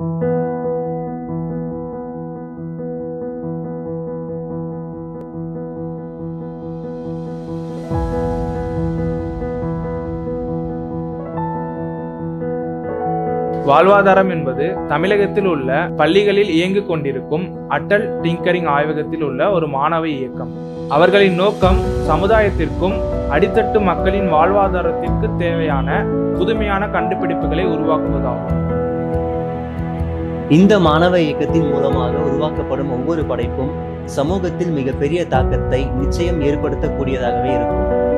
வாழ்வாதாரம் என்பது தமிழகத்தில் உள்ள பள்ளிகளில் இயங்கிக் கொண்டிருக்கும் அட்டல் டிங்கரிங் ஆய்வகத்தில் உள்ள ஒரு மாணவ இயக்கம் அவர்களின் நோக்கம் சமுதாயத்திற்கும் அடித்தட்டு மக்களின் வாழ்வாதாரத்திற்கு தேவையான புதுமையான கண்டுபிடிப்புகளை உருவாக்குவதாகும் இந்த மாணவ இயக்கத்தின் மூலமாக உருவாக்கப்படும் ஒவ்வொரு படைப்பும் சமூகத்தில் மிகப்பெரிய தாக்கத்தை நிச்சயம் ஏற்படுத்தக்கூடியதாகவே இருக்கும்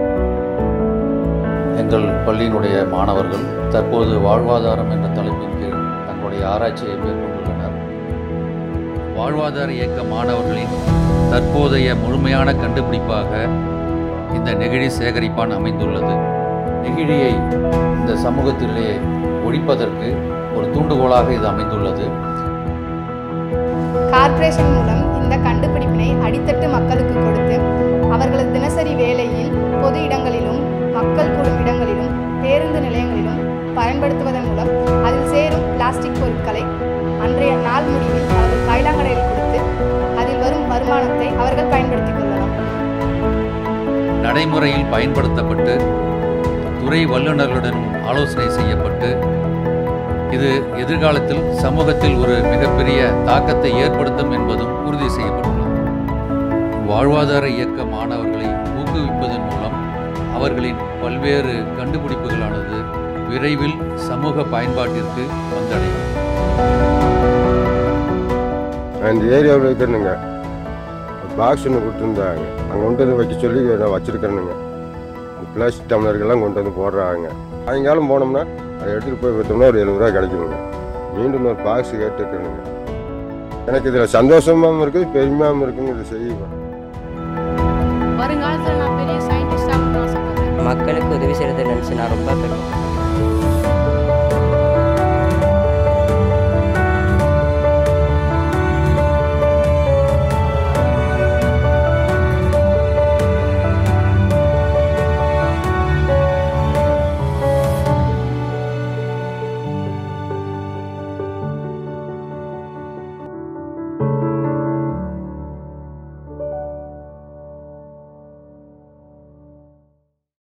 எங்கள் பள்ளியினுடைய மாணவர்கள் தற்போது வாழ்வாதாரம் என்ற தலைப்பின் கீழ் தங்களுடைய ஆராய்ச்சியை மேற்கொண்டுள்ளனர் வாழ்வாதார இயக்க மாணவர்களின் தற்போதைய முழுமையான கண்டுபிடிப்பாக இந்த நெகிழி சேகரிப்பான் அமைந்துள்ளது நெகிழியை இந்த சமூகத்திலே ஒழிப்பதற்கு ஒரு தூண்டுகோலாக இது அமைந்துள்ளது கார்ப்பரேஷன் மூலம் இந்த கண்டுபிடிப்பினை அடித்தட்டு மக்களுக்கு கொடுத்து அவர்களது தினசரி வேலையில் பொது இடங்களிலும் மக்கள் கூடும் இடங்களிலும் பேருந்து நிலையங்களிலும் பயன்படுத்துவதன் மூலம் அதில் சேரும் பிளாஸ்டிக் பொருட்களை அன்றைய நாள் முடிவில் அவர்கள் கைலாங்கடையில் கொடுத்து அதில் வரும் வருமானத்தை அவர்கள் பயன்படுத்திக் கொள்ளலாம் நடைமுறையில் பயன்படுத்தப்பட்டு துறை வல்லுநர்களுடன் ஆலோசனை செய்யப்பட்டு இது எதிர்காலத்தில் சமூகத்தில் ஒரு மிகப்பெரிய தாக்கத்தை ஏற்படுத்தும் என்பதும் உறுதி செய்யப்பட்டுள்ளது வாழ்வாதார இயக்க மாணவர்களை ஊக்குவிப்பதன் மூலம் அவர்களின் பல்வேறு கண்டுபிடிப்புகளானது விரைவில் சமூக பயன்பாட்டிற்கு வந்தடையும் நான் இந்த ஏரியாவில் இருக்கிறேனுங்க பாக்ஸ் ஒன்று கொடுத்துருந்தாங்க அங்கே கொண்டு வந்து வைக்க சொல்லி நான் வச்சுருக்கிறேனுங்க பிளாஸ்டிக் டம்ளர்கள்லாம் கொண்டு வந்து போடுறாங்க சாயங்காலம் போனோம்னா அதை எடுத்துகிட்டு போய் விற்றோம்னா ஒரு எழுபது ரூபா கிடைக்குங்க மீண்டும் ஒரு பாக்ஸ் கேட்டுருக்கேனுங்க எனக்கு இதில் சந்தோஷமாகவும் இருக்குது பெருமையாகவும் இருக்குங்க இதை செய்வேன் வருங்காலத்தில் நான்